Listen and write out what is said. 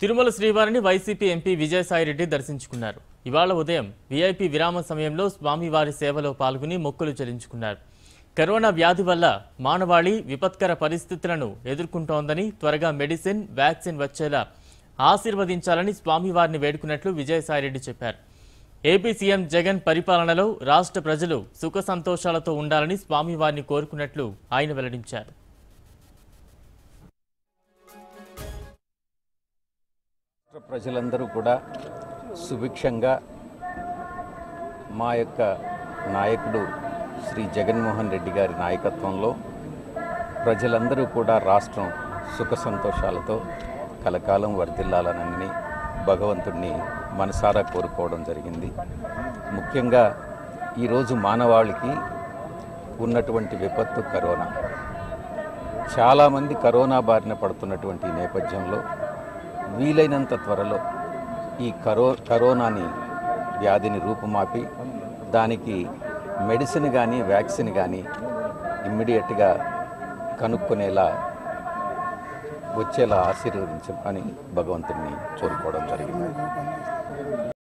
తిరుమల శ్రీవారిని YCP MP Vijayasai Reddy దర్శించుకున్నారు ఇవాళ ఉదయం వీఐపీ విరామ సమయంలో స్వామివారి సేవలో పాల్గొని మొక్కులు చెల్లించుకున్నారు కరోనా వ్యాధి వల్ల మానవాళి విపత్కర పరిస్థితులను ఎదుర్కొంటోందని త్వరగా మెడిసిన్ వ్యాక్సిన్ వచ్చేలా ఆశీర్వదించాలని స్వామివారిని వేడుకున్నట్లు విజయసాయిరెడ్డి చెప్పారు ఏపీ సీఎం జగన్ పరిపాలనలో రాష్ట్ర ప్రజలు సుఖ సంతోషాలతో ఉండాలని స్వామివారిని కోరుకున్నట్లు ఆయన వెల్లడించారు రాష్ట్ర ప్రజలందరూ కూడా సుభిక్షంగా మా యొక్క నాయకుడు శ్రీ జగన్మోహన్ రెడ్డి గారి నాయకత్వంలో ప్రజలందరూ కూడా రాష్ట్రం సుఖ సంతోషాలతో కలకాలం వర్ధిల్లాలనని భగవంతుణ్ణి మనసారా కోరుకోవడం జరిగింది ముఖ్యంగా ఈరోజు మానవాళికి ఉన్నటువంటి విపత్తు కరోనా చాలామంది కరోనా బారిన పడుతున్నటువంటి ఈ నేపథ్యంలో వీలైనంత త్వరలో ఈ కరో కరోనాని వ్యాధిని రూపుమాపి దానికి మెడిసిన్ కానీ వ్యాక్సిన్ కానీ ఇమ్మీడియట్గా కనుక్కునేలా వచ్చేలా ఆశీర్వదించమని భగవంతుడిని కోరుకోవడం జరిగింది